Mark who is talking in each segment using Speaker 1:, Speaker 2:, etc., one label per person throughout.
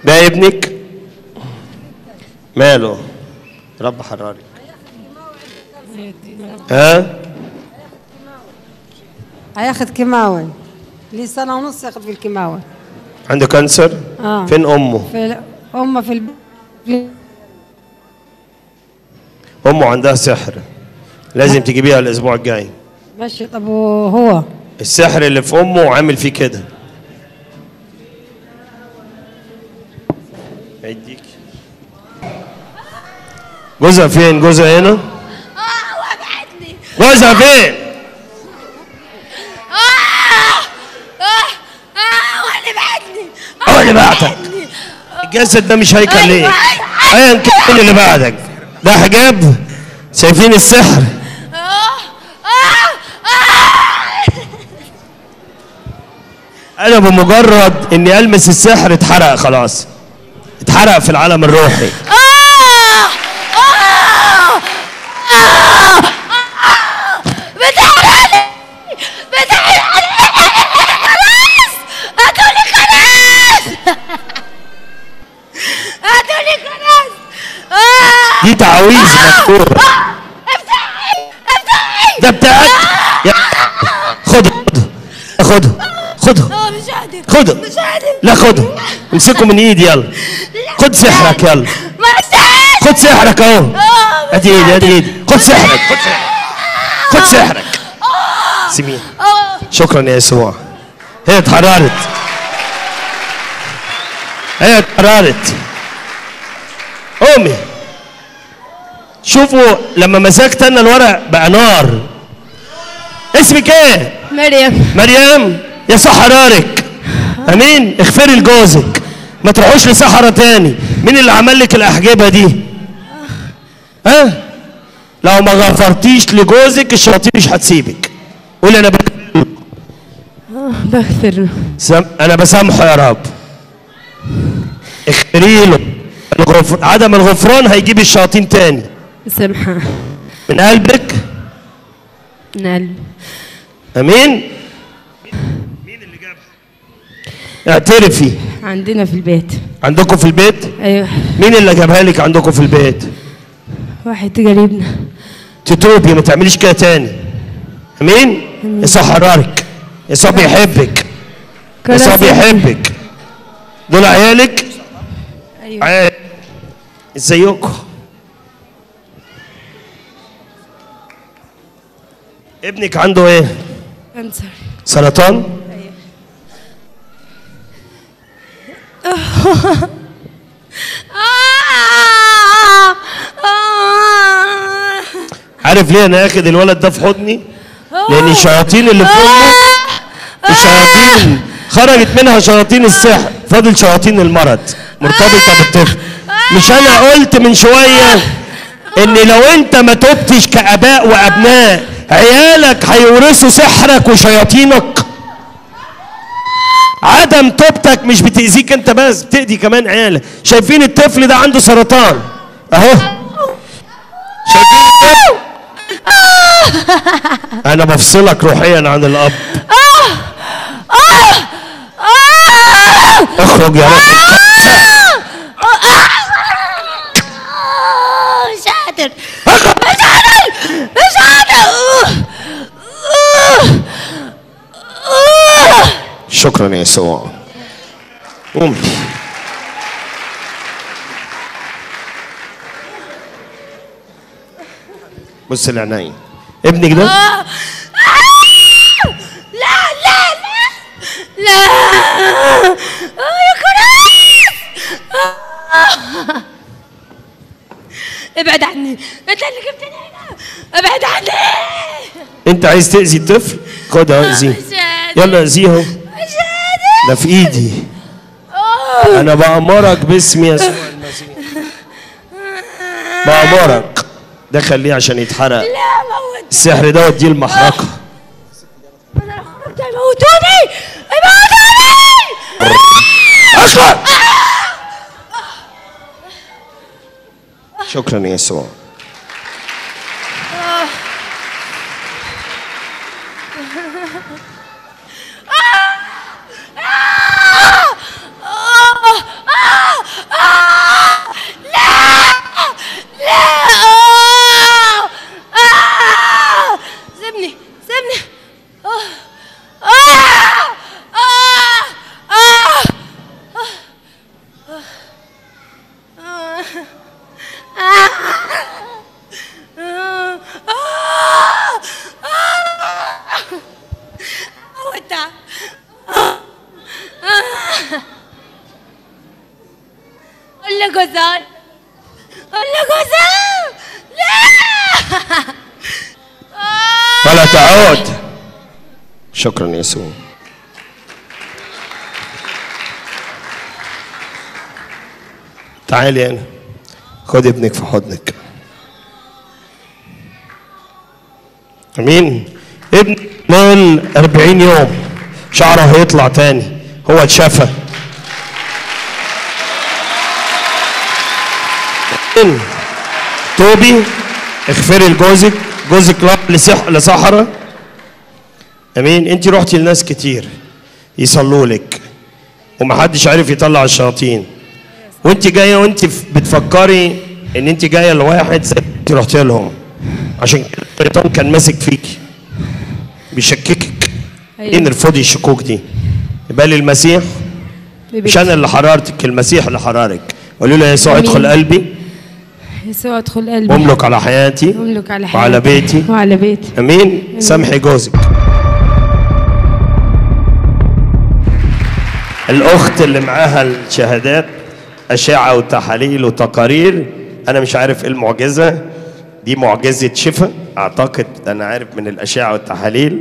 Speaker 1: ده ابنك ماله رب حراري ها
Speaker 2: هياخد كيماوي ليه سنة ونص ياخد في الكيماوي
Speaker 1: عنده كانسر
Speaker 2: اه
Speaker 1: فين امه
Speaker 2: في أمه في الب... في-
Speaker 1: امه عندها سحر لازم تجيبيها الاسبوع الجاي
Speaker 2: ماشي طب وهو
Speaker 1: السحر اللي في امه عامل فيه كده هيديك جوزها فين جوزها هنا
Speaker 3: اه وجعتني
Speaker 1: جوزها فين
Speaker 3: اه اه اه وانا بعتني
Speaker 1: هو اللي بعتك الجسد ده مش هيكل ليه ايا كان مين اللي بعدك ده حجاب شايفين السحر انا بمجرد اني المس السحر اتحرق خلاص اتحرق في العالم الروحي
Speaker 3: اه اه اه بتحرقني بتحرقني خلاص هاتولي خلاص هاتولي خلاص اه
Speaker 1: دي تعاويذ مكتوبه
Speaker 3: افتحي افتحي
Speaker 1: ده بتاعك يا- خده خده خده
Speaker 3: اه مش قادر
Speaker 1: خده
Speaker 3: مش قادر
Speaker 1: لا خده امسكه من ايدي يلا خد سحرك يلا
Speaker 3: ما استحي
Speaker 1: خد سحرك اهو
Speaker 3: اه
Speaker 1: ادي ايدي ادي ايدي خد سحرك خد سحرك خد سحرك سيبيه
Speaker 3: اه
Speaker 1: شكرا يا يسوع هي اتحررت هي اتحررت قومي شوفوا لما مسكت انا الورق بقى نار اسمك ايه
Speaker 3: مريم
Speaker 1: مريم يسوع حرارك امين اغفري لجوزك ما تروحوش لسحرة تاني مين اللي عمل لك الاحجبه دي ها لو ما غفرتيش لجوزك الشياطين مش هتسيبك قولي انا بك...
Speaker 3: بغفر له
Speaker 1: سم... انا بسامحه يا رب اغفري له الغفر... عدم الغفران هيجيب الشياطين تاني
Speaker 3: سامحة
Speaker 1: من قلبك
Speaker 3: من قلبي
Speaker 1: امين مين اللي جابها اعترفي
Speaker 3: عندنا في البيت
Speaker 1: عندكم في البيت
Speaker 3: ايوه
Speaker 1: مين اللي جابها لك عندكم في البيت
Speaker 3: واحد قريبنا
Speaker 1: تتوبي ما تعمليش كده تاني امين يسوع حرارك يسوع بيحبك يسوع بيحبك دول عيالك
Speaker 3: ايوه
Speaker 1: عيال ازيكم ابنك عنده ايه
Speaker 3: كانسر
Speaker 1: سرطان
Speaker 3: آه آه
Speaker 1: عارف ليه انا اخد الولد ده في حضني لان الشياطين اللي في امه الشياطين خرجت منها شياطين السحر فاضل شياطين المرض مرتبطه بالطفل مش انا قلت من شويه ان لو انت ما تبتش كاباء وابناء عيالك هيورثوا سحرك وشياطينك عدم توبتك مش بتأذيك انت بس بتأذي كمان عيالك شايفين الطفل ده عنده سرطان اهو شايفين الطفل انا بفصلك روحيا عن الاب اخرج يا رب
Speaker 3: آه، مش قادر مش قادر مش قادر آه، آه، آه.
Speaker 1: شكرا يا يسوع قومي بص العينين ابنك ده
Speaker 3: آه. لا لا لا لا آه، يا كراس آه. ابعد عني انت اللي جبتني هنا ابعد عني
Speaker 1: انت عايز تأذي الطفل خدها اذيه
Speaker 3: مش قادر
Speaker 1: يلا اذيه
Speaker 3: مش قادر
Speaker 1: ده في ايدي
Speaker 3: آه.
Speaker 1: انا بأمرك باسم يسوع المسيح بأمرك ده خليه عشان يتحرق
Speaker 3: لا موت
Speaker 1: السحر ده وديه المحرقه
Speaker 3: انا لو خرجت هيموتوني هيموتوني
Speaker 1: اخرج شكرا يا يسوع
Speaker 3: آه. آه. قول له جوزان قول له جوزان لا
Speaker 1: ولا تعود شكرا يسوع تعالي هنا خد ابنك في حضنك امين ابن من 40 يوم شعره هيطلع تاني هو اتشفى امين. توبي اغفري لجوزك جوزك راح لسح لصحراء امين انت رحتي لناس كتير يصلوا لك ومحدش عارف يطلع الشياطين وانت جايه وانت ف- بتفكري ان انت جايه لواحد زي انت رحتي لهم عشان كده الشيطان كان ماسك فيكي بيشككك
Speaker 2: أيوة.
Speaker 1: ايه نرفضي الشكوك دي يبقى لي المسيح مش انا اللي حرارتك المسيح اللي حرارك قولوا له يا يسوع
Speaker 2: أمين.
Speaker 1: ادخل قلبي
Speaker 2: يسوع ادخل قلبي
Speaker 1: واملك على حياتي
Speaker 2: املك على حياتي
Speaker 1: وعلى بيتي
Speaker 2: وعلى بيتي
Speaker 1: امين سامحي جوزك الاخت اللي معاها الشهادات اشعه وتحاليل وتقارير انا مش عارف ايه المعجزه دي معجزه شفاء اعتقد انا عارف من الاشعه والتحاليل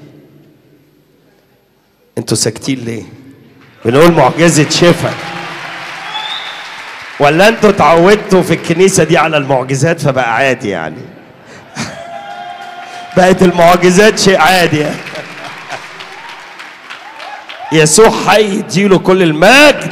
Speaker 1: انتوا ساكتين ليه بنقول معجزه شفاء ولا انتوا اتعودتوا في الكنيسه دي على المعجزات فبقى عادي يعني بقت المعجزات شيء عادي يعني. يسوع حي يديله كل المجد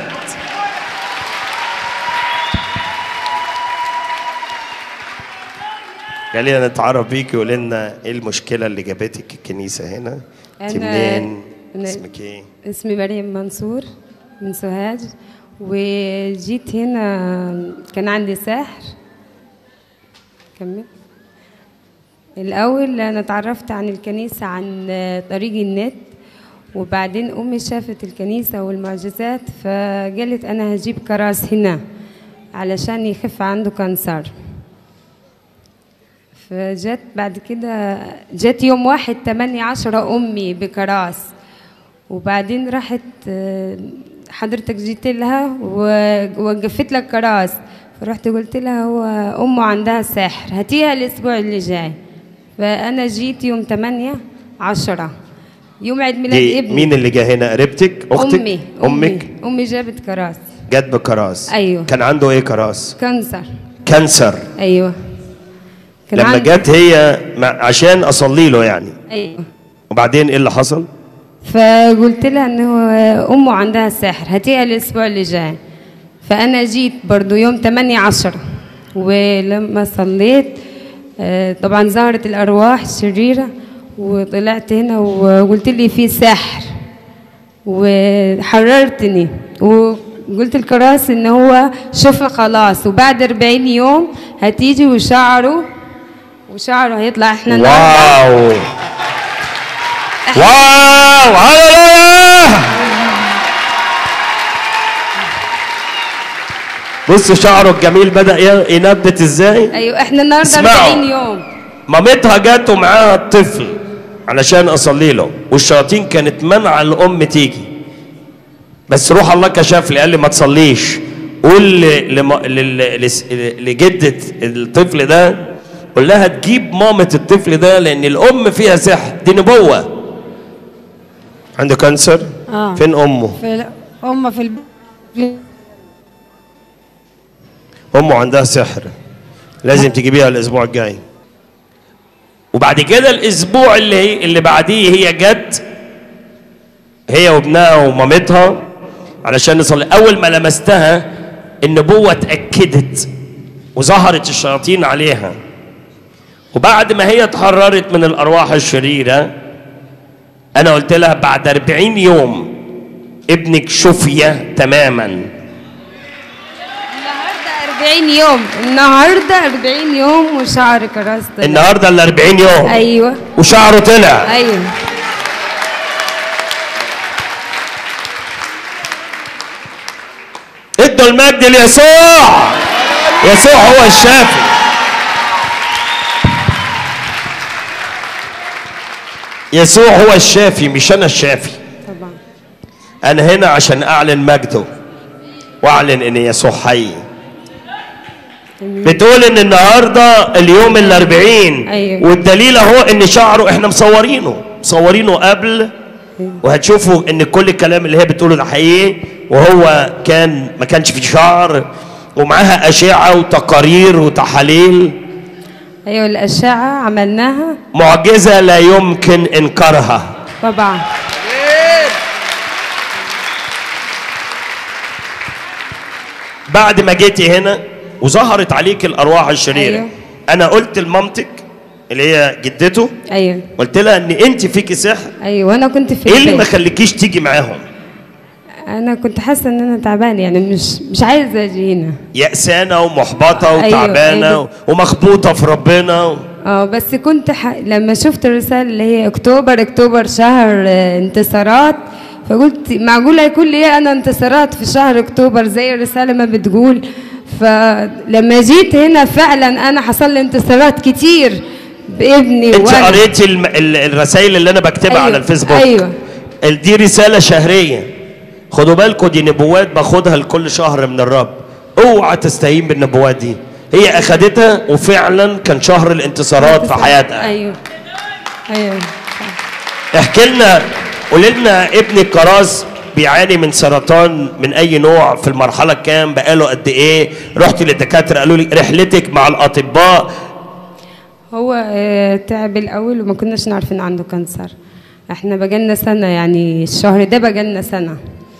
Speaker 1: خلينا نتعرف بيكي وقول لنا ايه المشكله اللي جابتك الكنيسه هنا انت
Speaker 4: أنا-
Speaker 1: منين
Speaker 4: أنا-
Speaker 1: اسمك ايه
Speaker 4: اسمي مريم منصور من سوهاج وجيت هنا كان عندي سحر كمل الأول أنا اتعرفت عن الكنيسة عن طريق النت وبعدين أمي شافت الكنيسة والمعجزات فقالت أنا هجيب كراس هنا علشان يخف عنده كانسر فجت بعد كده جت يوم واحد تمانية عشرة أمي بكراس وبعدين راحت آه، حضرتك جيت لها ووقفت لك كراس فرحت قلت لها هو أمه عندها سحر هاتيها الأسبوع اللي جاي فأنا جيت يوم تمانية عشرة يوم عيد ميلاد
Speaker 1: دي
Speaker 4: ابني
Speaker 1: مين اللي جه هنا قريبتك اختك
Speaker 4: أمي
Speaker 1: امك
Speaker 4: أمي, أمي جابت كراس
Speaker 1: جت بكراس
Speaker 4: أيوه.
Speaker 1: كان عنده ايه كراس
Speaker 4: كانسر
Speaker 1: كانسر
Speaker 4: أيوه كان
Speaker 1: لما
Speaker 4: عند-
Speaker 1: جت هي مع- عشان اصلي له يعني
Speaker 4: أيوه
Speaker 1: وبعدين ايه اللي حصل
Speaker 4: فقلت لها ان هو امه عندها سحر هاتيها الاسبوع اللي جاي فانا جيت برضو يوم 8 10 ولما صليت آه، طبعا ظهرت الارواح الشريره وطلعت هنا وقلت لي في سحر وحررتني وقلت الكراس ان هو شفى خلاص وبعد 40 يوم هتيجي وشعره وشعره هيطلع احنا النهارده
Speaker 1: واو واو هللويا بصوا شعره الجميل بدأ ي- ينبت ازاي
Speaker 4: ايوه احنا النهارده
Speaker 1: اسمعوا.
Speaker 4: 40 يوم
Speaker 1: مامتها جت ومعاها الطفل علشان اصلي له والشياطين كانت منع الام تيجي بس روح الله كشف لي قال لي ما تصليش قول ل- لم- لل- لس- لجدة الطفل ده قول لها تجيب مامة الطفل ده لان الام فيها سحر دي نبوة عنده كانسر
Speaker 2: آه.
Speaker 1: فين امه
Speaker 2: في هم في الب... في-
Speaker 1: امه عندها سحر لازم تجيبيها الاسبوع الجاي وبعد كده الاسبوع اللي هي اللي بعديه هي جت هي وابنها ومامتها علشان نصلي اول ما لمستها النبوه اتاكدت وظهرت الشياطين عليها وبعد ما هي اتحررت من الارواح الشريره انا قلت لها بعد 40 يوم ابنك شفي تماما
Speaker 4: النهارده 40 يوم النهارده 40 يوم وشعر كراس طلع
Speaker 1: النهارده ال 40 يوم
Speaker 4: ايوه
Speaker 1: وشعره طلع
Speaker 4: ايوه
Speaker 1: ادوا المجد ليسوع يسوع هو الشافي يسوع هو الشافي مش انا الشافي
Speaker 4: طبعا
Speaker 1: انا هنا عشان اعلن مجده واعلن ان يسوع حي بتقول ان النهارده اليوم الاربعين
Speaker 4: أيوة.
Speaker 1: والدليل اهو ان شعره احنا مصورينه مصورينه قبل وهتشوفوا ان كل الكلام اللي هي بتقوله ده حقيقي وهو كان ما كانش فيه شعر ومعاها اشعه وتقارير وتحاليل
Speaker 4: ايوه الاشعه عملناها
Speaker 1: معجزه لا يمكن انكارها
Speaker 4: طبعا
Speaker 1: بعد ما جيتي هنا وظهرت عليك الارواح الشريره
Speaker 4: أيوة.
Speaker 1: انا قلت لمامتك اللي هي جدته
Speaker 4: ايوه
Speaker 1: قلت لها ان انت فيكي سحر
Speaker 4: ايوه وانا كنت في
Speaker 1: ايه اللي ما
Speaker 4: البيت.
Speaker 1: خليكيش تيجي معاهم
Speaker 4: انا كنت حاسه ان انا تعبانه يعني مش مش عايزه اجي هنا
Speaker 1: يأسانة ومحبطة
Speaker 4: أيوة،
Speaker 1: وتعبانة
Speaker 4: أيوة.
Speaker 1: ومخبوطة في ربنا و...
Speaker 4: اه بس كنت ح... لما شفت الرسالة اللي هي اكتوبر اكتوبر شهر آه، انتصارات فقلت معقولة يكون لي انا انتصارات في شهر اكتوبر زي الرسالة ما بتقول فلما جيت هنا فعلا انا حصل لي انتصارات كتير بابني
Speaker 1: انت
Speaker 4: وأنا-
Speaker 1: قريتي الم... ال- الرسائل اللي انا بكتبها
Speaker 4: أيوة،
Speaker 1: على الفيسبوك
Speaker 4: أيوة.
Speaker 1: ال- دي رسالة شهرية خدوا بالكم دي نبوات باخدها لكل شهر من الرب اوعى تستهين بالنبوات دي هي اخدتها وفعلا كان شهر الانتصارات في حياتها
Speaker 4: ايوه ايوه
Speaker 1: احكي لنا قولي لنا ابن الكراس بيعاني من سرطان من اي نوع في المرحله الكام بقاله قد ايه رحت للدكاتره قالوا لي رحلتك مع الاطباء
Speaker 4: هو آه، تعب الاول وما كناش نعرف ان عنده كانسر احنا بقالنا سنه يعني الشهر ده بقالنا سنه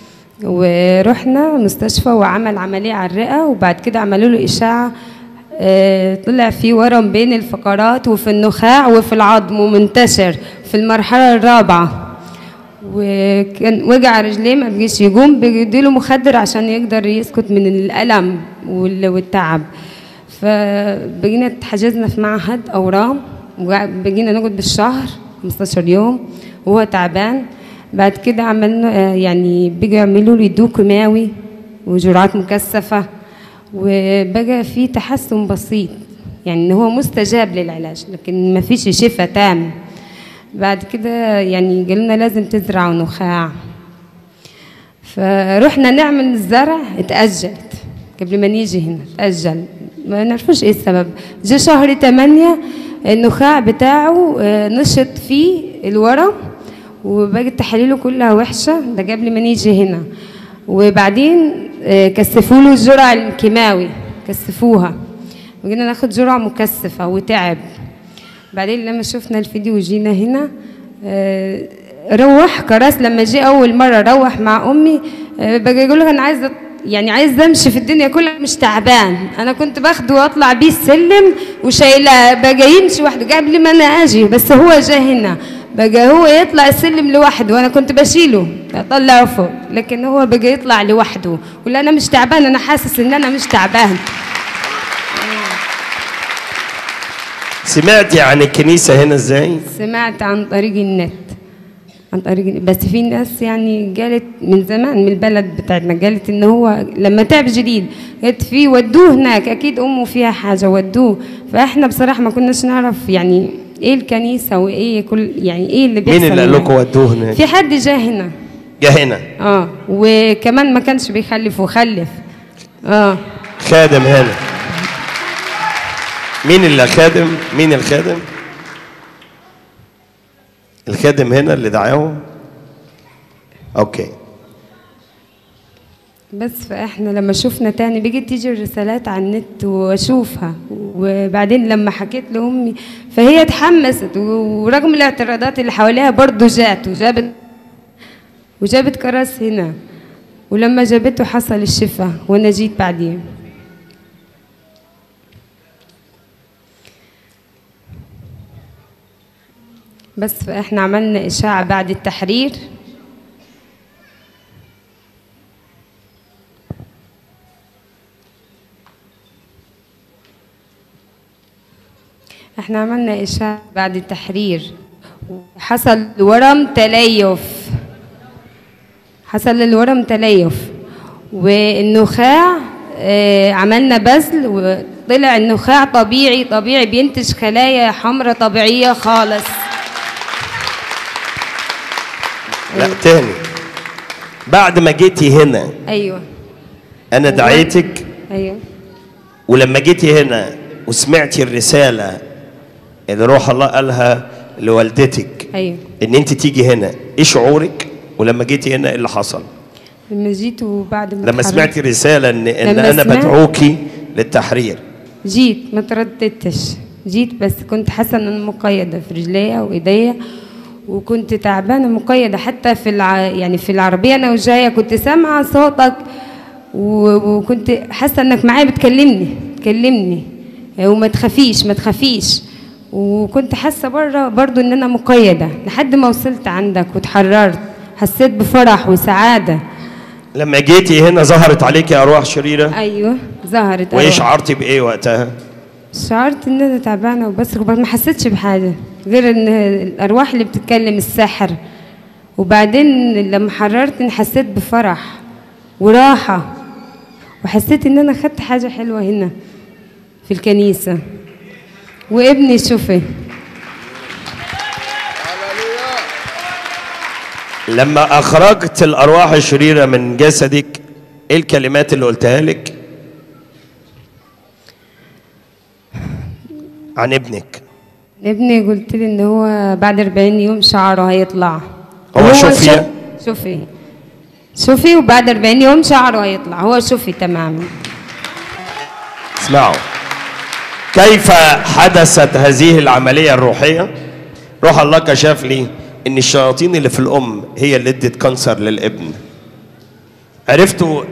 Speaker 4: ورحنا مستشفى وعمل عمليه على الرئه وبعد كده عملوا له اشاعه آه، طلع في ورم بين الفقرات وفي النخاع وفي العظم ومنتشر في المرحله الرابعه وكان وجع رجليه ما بيجيش يقوم بيديله مخدر عشان يقدر يسكت من الألم وال- والتعب فبقينا اتحجزنا في معهد أورام وبقينا نقعد بالشهر 15 يوم وهو تعبان بعد كده عملنا آه، يعني بيجوا يعملوا له يدوه كيماوي وجرعات مكثفة وبقى في تحسن بسيط يعني إن هو مستجاب للعلاج لكن ما فيش شفاء تام بعد كده يعني قالنا لازم تزرعوا نخاع فرحنا نعمل الزرع اتأجلت قبل ما نيجي هنا اتأجل ما نعرفوش ايه السبب جه شهر تمانية النخاع بتاعه آه، نشط فيه الورم وبقت تحاليله كلها وحشة ده قبل ما نيجي هنا وبعدين آه، كثفوا له الجرعة الكيماوي كثفوها وجينا ناخد جرعة مكثفة وتعب بعدين لما شفنا الفيديو وجينا هنا آه، روح كراس لما جه اول مره روح مع امي آه، بقى يقول لك انا عايزه يعني عايز امشي في الدنيا كلها مش تعبان انا كنت باخده واطلع بيه السلم وشايله بقى يمشي وحده قبل ما انا اجي بس هو جه هنا بقى هو يطلع السلم لوحده وانا كنت بشيله اطلعه فوق لكن هو بقى يطلع لوحده ولا انا مش تعبان انا حاسس ان انا مش تعبان
Speaker 1: سمعتي عن الكنيسه هنا ازاي
Speaker 4: سمعت عن طريق النت عن طريق النت. بس في ناس يعني قالت من زمان من البلد بتاعتنا قالت ان هو لما تعب جديد قالت في ودوه هناك اكيد امه فيها حاجه ودوه فاحنا بصراحه ما كناش نعرف يعني ايه الكنيسه وايه كل يعني ايه اللي بيحصل
Speaker 1: مين اللي قال
Speaker 4: هناك.
Speaker 1: لكم ودوه هناك
Speaker 4: في حد جه هنا
Speaker 1: جه هنا
Speaker 4: اه وكمان ما كانش بيخلف وخلف اه
Speaker 1: خادم هنا مين اللي خادم مين الخادم الخادم هنا اللي دعاهم اوكي
Speaker 4: بس فاحنا لما شفنا تاني بقيت تيجي الرسالات على النت واشوفها وبعدين لما حكيت لامي فهي اتحمست ورغم الاعتراضات اللي حواليها برضه جات وجابت وجابت كراس هنا ولما جابته حصل الشفاء وانا جيت بعدين بس فاحنا عملنا اشاعه بعد التحرير احنا عملنا إشاعة بعد التحرير حصل ورم تليف حصل للورم تليف والنخاع آه، عملنا بذل وطلع النخاع طبيعي طبيعي بينتج خلايا حمراء طبيعية خالص
Speaker 1: لا تاني بعد ما جيتي هنا
Speaker 4: أيوة
Speaker 1: انا دعيتك
Speaker 4: أيوة
Speaker 1: ولما جيتي هنا وسمعتي الرساله اللي روح الله قالها لوالدتك
Speaker 4: ايوه
Speaker 1: ان انت تيجي هنا ايه شعورك ولما جيتي هنا ايه اللي حصل
Speaker 4: لما جيت وبعد ما
Speaker 1: لما
Speaker 4: اتحررت-
Speaker 1: سمعتي رساله ان ان
Speaker 4: لما
Speaker 1: انا
Speaker 4: سمعت-
Speaker 1: بدعوكي للتحرير
Speaker 4: جيت ما ترددتش جيت بس كنت حاسه ان انا مقيده في رجليا وايديا وكنت تعبانه مقيده حتى في الع... يعني في العربيه انا وجايه كنت سامعه صوتك و... وكنت حاسه انك معايا بتكلمني بتكلمني وما تخافيش ما تخافيش وكنت حاسه بره برضو ان انا مقيده لحد ما وصلت عندك وتحررت حسيت بفرح وسعاده
Speaker 1: لما جيتي هنا ظهرت عليكي ارواح شريره
Speaker 4: ايوه ظهرت
Speaker 1: وايه
Speaker 4: أروح.
Speaker 1: شعرتي بايه وقتها
Speaker 4: شعرت ان انا تعبانه وبصرخ بس ما حسيتش بحاجه غير ان الارواح اللي بتتكلم السحر وبعدين لما حررت إن حسيت بفرح وراحه وحسيت ان انا خدت حاجه حلوه هنا في الكنيسه وابني شوفي
Speaker 1: لما اخرجت الارواح الشريره من جسدك ايه الكلمات اللي قلتها لك عن ابنك
Speaker 4: ابني قلت لي ان هو بعد 40 يوم شعره هيطلع
Speaker 1: هو
Speaker 4: وهو
Speaker 1: شوفي؟
Speaker 4: شوف- شوفي شوفي وبعد 40 يوم شعره هيطلع هو شوفي تماما
Speaker 1: اسمعوا كيف حدثت هذه العملية الروحية روح الله كشف لي ان الشياطين اللي في الام هي اللي ادت كانسر للابن عرفتوا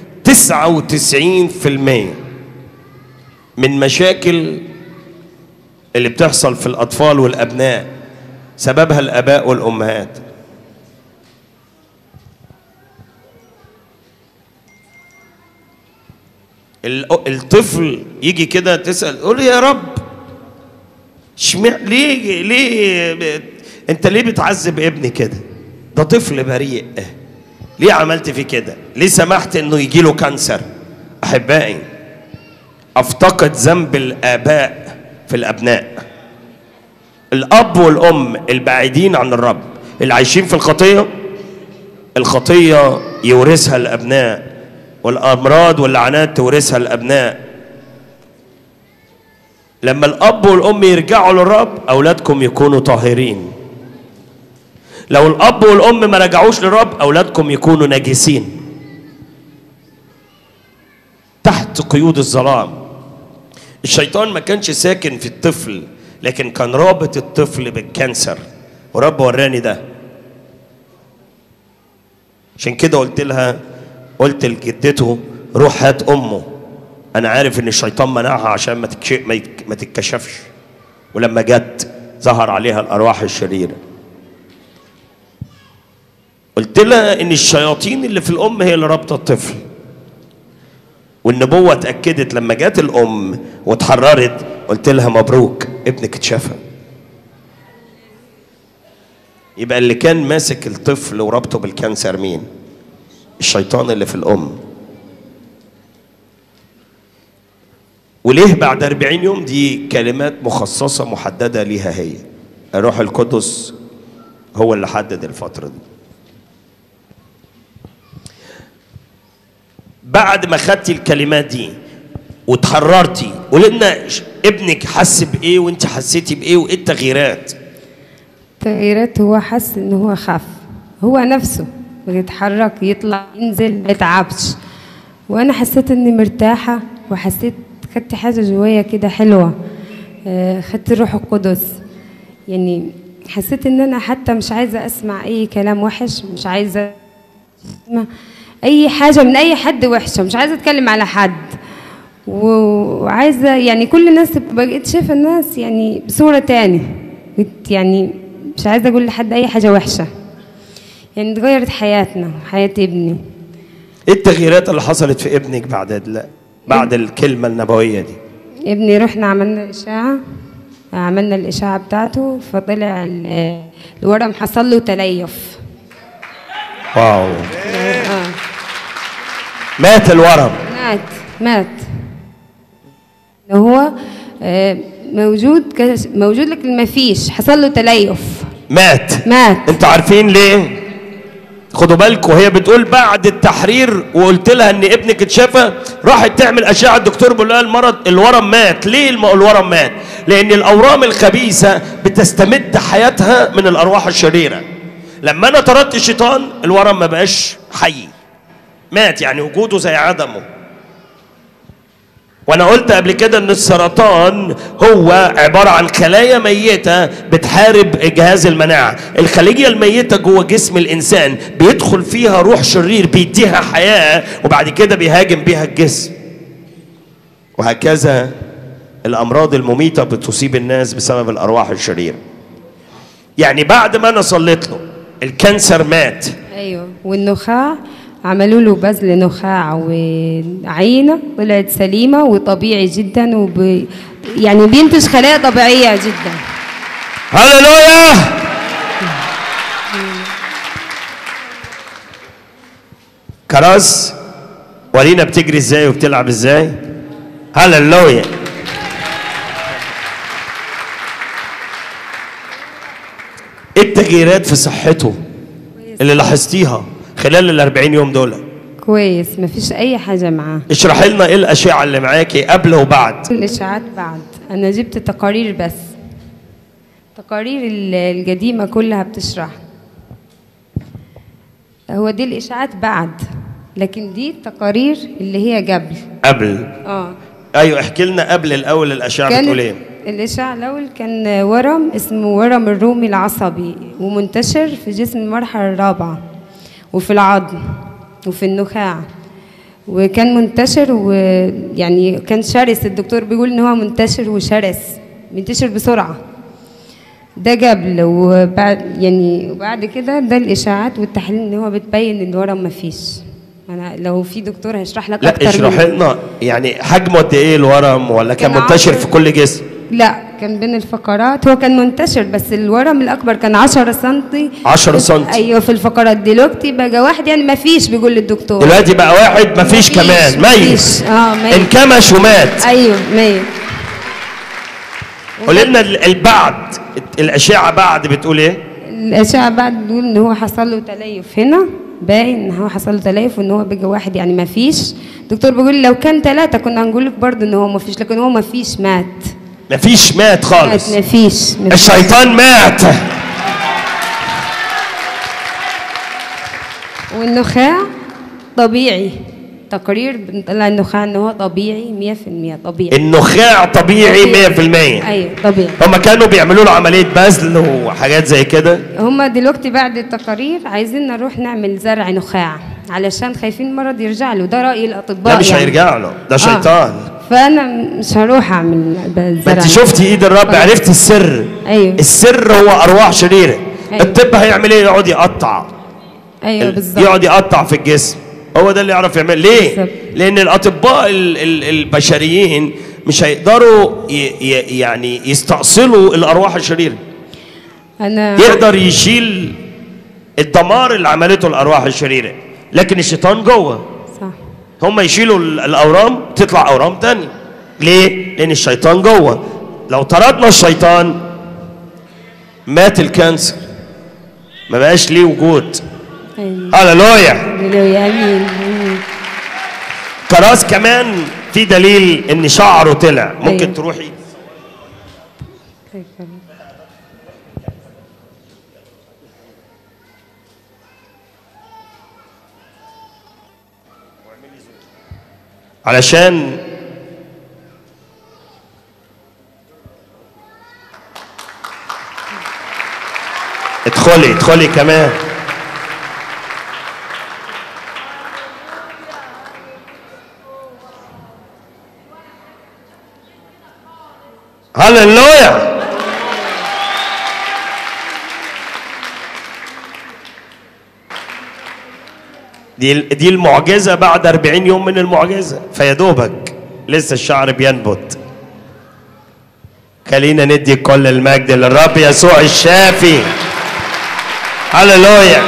Speaker 1: 99% من مشاكل اللي بتحصل في الاطفال والابناء سببها الاباء والامهات ال- الطفل يجي كده تسأل قول يا رب اشمع ليه ليه ب- انت ليه بتعذب ابني كده ده طفل بريء ليه عملت فيه كده ليه سمحت انه يجي له كانسر احبائي افتقد ذنب الاباء في الابناء الاب والام البعيدين عن الرب اللي عايشين في الخطيه الخطيه يورثها الابناء والامراض واللعنات تورثها الابناء لما الاب والام يرجعوا للرب اولادكم يكونوا طاهرين لو الاب والام ما رجعوش للرب اولادكم يكونوا نجسين تحت قيود الظلام الشيطان ما كانش ساكن في الطفل لكن كان رابط الطفل بالكانسر ورب وراني ده عشان كده قلت لها قلت لجدته روح هات امه انا عارف ان الشيطان منعها عشان ما تكش... ما, يك... ما تتكشفش ولما جت ظهر عليها الارواح الشريره قلت لها ان الشياطين اللي في الام هي اللي رابطه الطفل والنبوه اتاكدت لما جت الام واتحررت قلت لها مبروك ابنك اتشفى يبقى اللي كان ماسك الطفل وربطه بالكانسر مين الشيطان اللي في الام وليه بعد 40 يوم دي كلمات مخصصة محددة ليها هي الروح القدس هو اللي حدد الفترة دي بعد ما خدتي الكلمات دي وتحررتي ولقينا ش- ابنك حس بايه وانت حسيتي بايه وايه التغييرات
Speaker 4: تغييرات هو حس ان هو خف هو نفسه بيتحرك يطلع ينزل ما يتعبش وانا حسيت اني مرتاحه وحسيت خدت حاجه جوايا كده حلوه آه، خدت الروح القدس يعني حسيت ان انا حتى مش عايزه اسمع اي كلام وحش مش عايزه اسمع اي حاجه من اي حد وحشه مش عايزه اتكلم على حد و- وعايزه يعني كل الناس بقيت شايفه الناس يعني بصوره تاني بقيت يعني مش عايزه اقول لحد اي حاجه وحشه يعني اتغيرت حياتنا حياه ابني
Speaker 1: ايه التغييرات اللي حصلت في ابنك بعد ال- بعد الكلمة النبوية دي
Speaker 4: ابني رحنا عملنا الاشعه عملنا الاشعه بتاعته فطلع ال- الورم حصل له تليف
Speaker 1: واو
Speaker 4: آه.
Speaker 1: مات الورم
Speaker 4: مات مات هو آه، موجود كش- موجود لكن ما فيش حصل له تليف
Speaker 1: مات
Speaker 4: مات
Speaker 1: انتوا عارفين ليه خدوا بالكم وهي بتقول بعد التحرير وقلت لها ان ابنك اتشافى راحت تعمل اشعه الدكتور بيقول لها المرض الورم مات ليه الم- الورم مات لان الاورام الخبيثه بتستمد حياتها من الارواح الشريره لما انا طردت الشيطان الورم ما بقاش حي مات يعني وجوده زي عدمه وانا قلت قبل كده ان السرطان هو عباره عن خلايا ميته بتحارب جهاز المناعه الخليه الميته جوه جسم الانسان بيدخل فيها روح شرير بيديها حياه وبعد كده بيهاجم بيها الجسم وهكذا الامراض المميته بتصيب الناس بسبب الارواح الشريره يعني بعد ما انا صليت له الكانسر مات
Speaker 4: ايوه والنخاع عملوا له بذل نخاع وعينه طلعت سليمه وطبيعي جدا وب يعني بينتج خلايا طبيعيه جدا
Speaker 1: هللويا كراس ورينا بتجري ازاي وبتلعب ازاي هللويا ايه التغييرات في صحته اللي لاحظتيها خلال ال 40 يوم دول
Speaker 4: كويس مفيش اي حاجه معاه
Speaker 1: اشرحي لنا ايه الاشعه اللي معاكي قبل وبعد
Speaker 4: الاشاعات بعد انا جبت تقارير بس تقارير ال- القديمه كلها بتشرح هو دي الاشاعات بعد لكن دي التقارير اللي هي قبل
Speaker 1: قبل
Speaker 4: اه
Speaker 1: ايوه احكي لنا قبل الاول الاشعه بتقول ايه
Speaker 4: الإشعاع الأول كان ورم اسمه ورم الرومي العصبي ومنتشر في جسم المرحلة الرابعة وفي العظم وفي النخاع وكان منتشر ويعني كان شرس الدكتور بيقول ان هو منتشر وشرس بينتشر بسرعة ده قبل وبعد يعني وبعد كده ده الإشاعات والتحاليل ان هو بتبين ان الورم مفيش انا لو في دكتور هيشرح لك
Speaker 1: لا
Speaker 4: اكتر
Speaker 1: اشرحي
Speaker 4: مني.
Speaker 1: لنا يعني حجمه قد ايه الورم ولا كان
Speaker 4: كان
Speaker 1: منتشر
Speaker 4: عشرة.
Speaker 1: في كل جسم
Speaker 4: لا كان بين الفقرات هو كان منتشر بس الورم الاكبر كان 10 سنتي
Speaker 1: 10 سنتي.
Speaker 4: ايوه في الفقرات دلوقتي بقى واحد يعني ما فيش بيقول للدكتور
Speaker 1: دلوقتي بقى واحد مفيش
Speaker 4: مفيش،
Speaker 1: كمان ميت
Speaker 4: مفيش. اه ميت
Speaker 1: انكمش ومات
Speaker 4: ايوه ميت
Speaker 1: قولي لنا ال- البعد الاشعه بعد بتقول ايه
Speaker 4: الاشعه بعد بتقول ان هو حصل له تليف هنا باين ان هو حصل له تليف وان هو بقى واحد يعني ما فيش الدكتور بيقول لو كان ثلاثه كنا هنقول لك برضه ان هو ما فيش لكن هو ما فيش مات
Speaker 1: مفيش مات خالص
Speaker 4: مات ما فيش ما فيش.
Speaker 1: الشيطان مات
Speaker 4: والنخاع طبيعي تقرير بنطلع النخاع ان هو طبيعي 100% طبيعي
Speaker 1: النخاع طبيعي 100%
Speaker 4: ايوه طبيعي
Speaker 1: هما كانوا بيعملوا له عمليه بذل وحاجات زي كده
Speaker 4: هما دلوقتي بعد التقارير عايزين نروح نعمل زرع نخاع علشان خايفين المرض يرجع له ده راي الاطباء
Speaker 1: لا مش
Speaker 4: يعني.
Speaker 1: هيرجع له ده شيطان
Speaker 4: فانا مش هروح اعمل
Speaker 1: ما
Speaker 4: الزرع
Speaker 1: انت شفتي ايد الرب
Speaker 4: خلاص.
Speaker 1: عرفتي السر
Speaker 4: ايوه
Speaker 1: السر هو ارواح شريره
Speaker 4: أيوة.
Speaker 1: الطب هيعمل ايه يقعد يقطع
Speaker 4: ايوه
Speaker 1: ال-
Speaker 4: بالظبط
Speaker 1: يقعد يقطع في الجسم هو ده اللي يعرف يعمل ليه
Speaker 4: بالظبط.
Speaker 1: لان الاطباء ال- ال- البشريين مش هيقدروا ي- ي- يعني يستأصلوا الارواح الشريره
Speaker 4: انا
Speaker 1: يقدر يشيل الدمار اللي عملته الارواح الشريره لكن الشيطان جوه
Speaker 4: صح
Speaker 1: هم يشيلوا ال- الاورام تطلع اورام تانية ليه لان الشيطان جوه لو طردنا الشيطان مات الكانسر ما بقاش ليه وجود
Speaker 4: ايوه
Speaker 1: هللويا
Speaker 4: هللويا امين آمين.
Speaker 1: كراس كمان في دليل ان شعره طلع ممكن
Speaker 4: أيوة.
Speaker 1: تروحي علشان ادخلي ادخلي كمان هللويا دي دي المعجزه بعد 40 يوم من المعجزه فيا دوبك لسه الشعر بينبت خلينا ندي كل المجد للرب يسوع الشافي هللويا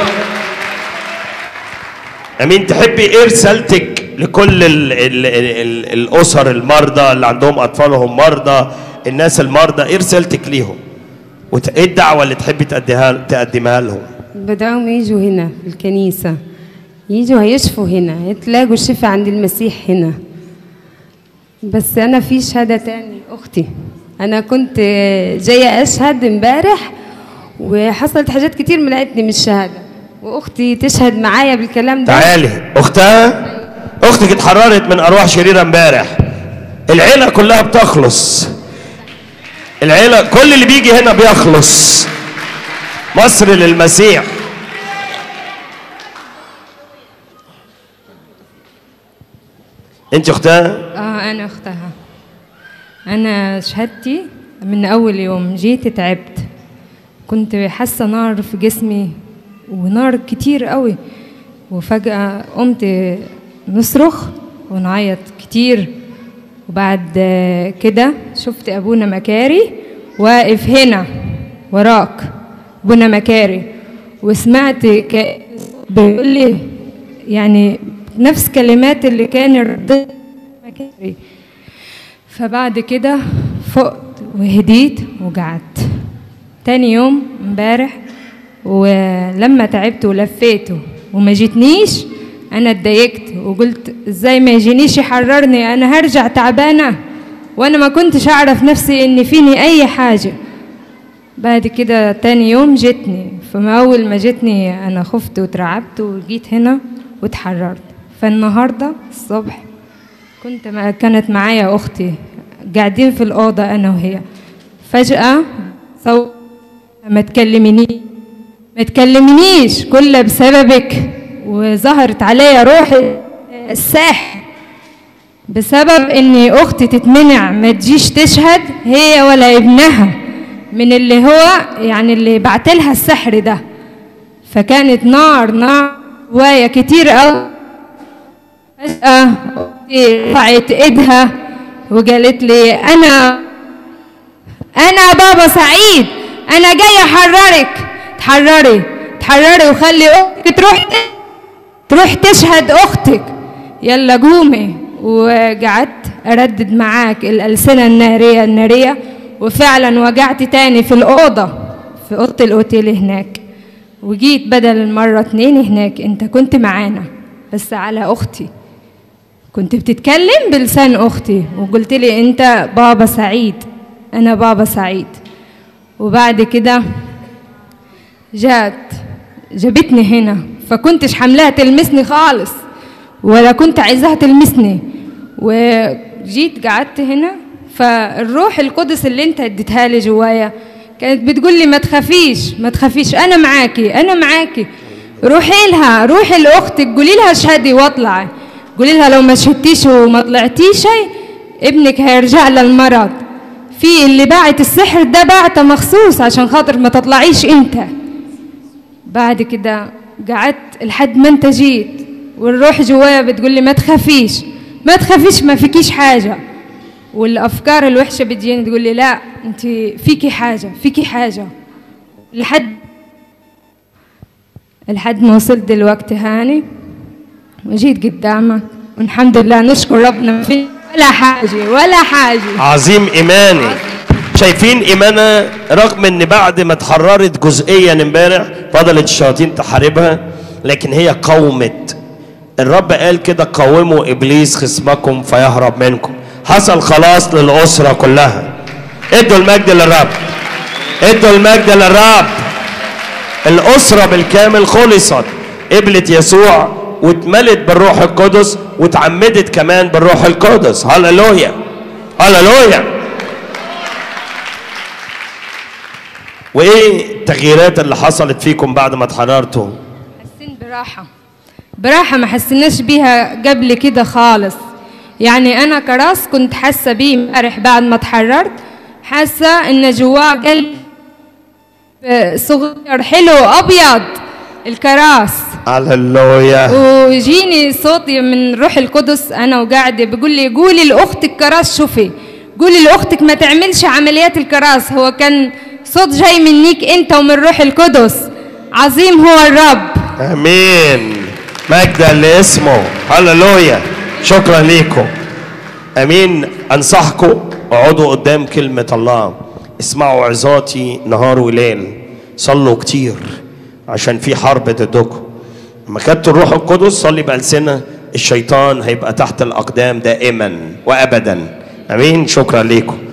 Speaker 1: امين تحبي ايه رسالتك لكل ال ال ال ال الاسر المرضى اللي عندهم اطفالهم مرضى الناس المرضى ايه رسالتك ليهم وت- ايه الدعوه اللي تحبي تأديها تقدمها لهم
Speaker 4: بدعوهم يجوا هنا في الكنيسة يجوا هيشفوا هنا يتلاقوا الشفاء عند المسيح هنا بس أنا في شهادة تاني أختي أنا كنت جاية أشهد امبارح وحصلت حاجات كتير منعتني من الشهادة وأختي تشهد معايا بالكلام ده
Speaker 1: تعالي اختها اختك اتحررت من ارواح شريره امبارح العيله كلها بتخلص العيله كل اللي بيجي هنا بيخلص مصر للمسيح انت اختها
Speaker 5: اه انا اختها انا شهادتي من اول يوم جيت تعبت كنت حاسه نار في جسمي ونار كتير قوي وفجاه قمت نصرخ ونعيط كتير وبعد كده شفت ابونا مكاري واقف هنا وراك ابونا مكاري وسمعت ك... بيقول لي يعني نفس كلمات اللي كان يردد مكاري فبعد كده فقت وهديت وقعدت تاني يوم امبارح ولما تعبت ولفيت وما جيتنيش انا اتضايقت وقلت ازاي ما يجينيش يحررني انا هرجع تعبانه وانا ما كنتش اعرف نفسي ان فيني اي حاجه بعد كده تاني يوم جتني فما اول ما جتني انا خفت وترعبت وجيت هنا وتحررت فالنهارده الصبح كنت ما كانت معايا اختي قاعدين في الاوضه انا وهي فجاه صوت ما تكلميني ما تكلمنيش كله بسببك وظهرت عليا روح الساحر بسبب ان اختي تتمنع ما تجيش تشهد هي ولا ابنها من اللي هو يعني اللي بعتلها السحر ده فكانت نار نار جوايا كتير قوي فجأة أختي رفعت ايدها وقالت لي انا انا بابا سعيد انا جاي احررك تحرري تحرري وخلي اختك تروح تروح تشهد اختك يلا قومي وقعدت اردد معاك الالسنه الناريه الناريه وفعلا وقعت تاني في الاوضه في اوضه الاوتيل هناك وجيت بدل المره اتنين هناك انت كنت معانا بس على اختي كنت بتتكلم بلسان اختي وقلت لي انت بابا سعيد انا بابا سعيد وبعد كده جات جابتني هنا فكنتش حملاها تلمسني خالص ولا كنت عايزاها تلمسني وجيت قعدت هنا فالروح القدس اللي انت اديتها لي جوايا كانت بتقول لي ما تخافيش ما تخافيش انا معاكي انا معاكي روحي لها روحي لاختك قولي لها اشهدي واطلعي قولي لها لو ما شهدتيش وما طلعتيش ابنك هيرجع للمرض في اللي باعت السحر ده بعته مخصوص عشان خاطر ما تطلعيش انت بعد كده قعدت لحد ما انت جيت والروح جوايا بتقول لي ما تخافيش ما تخافيش ما فيكيش حاجه والافكار الوحشه بتجيني تقول لي لا انت فيكي حاجه فيكي حاجه لحد لحد ما وصلت دلوقتي هاني وجيت قدامك والحمد لله نشكر ربنا ما في ولا حاجه ولا حاجه
Speaker 1: عظيم ايماني شايفين ايمانها رغم ان بعد ما اتحررت جزئيا امبارح فضلت الشياطين تحاربها لكن هي قومت الرب قال كده قوموا ابليس خصمكم فيهرب منكم حصل خلاص للاسره كلها ادوا المجد للرب ادوا المجد للرب الاسره بالكامل خلصت قبلت يسوع واتملت بالروح القدس واتعمدت كمان بالروح القدس هللويا هللويا وايه التغييرات اللي حصلت فيكم بعد ما اتحررتوا
Speaker 5: حاسين براحة براحة ما حسيناش بيها قبل كده خالص يعني أنا كراس كنت حاسة بيه امبارح بعد ما اتحررت حاسة إن جواه قلب آه، صغير حلو أبيض الكراس
Speaker 1: هللويا
Speaker 5: وجيني صوتي من روح القدس انا وقاعده بيقول لي قولي لاختك كراس شوفي قولي لاختك ما تعملش عمليات الكراس هو كان صوت جاي منيك انت ومن روح القدس عظيم هو الرب
Speaker 1: امين مجدا لاسمه هللويا شكرا ليكم امين انصحكم اقعدوا قدام كلمه الله اسمعوا عظاتي نهار وليل صلوا كتير عشان في حرب ضدكم لما خدت الروح القدس صلي بألسنة الشيطان هيبقى تحت الأقدام دائما وأبدا أمين شكرا ليكم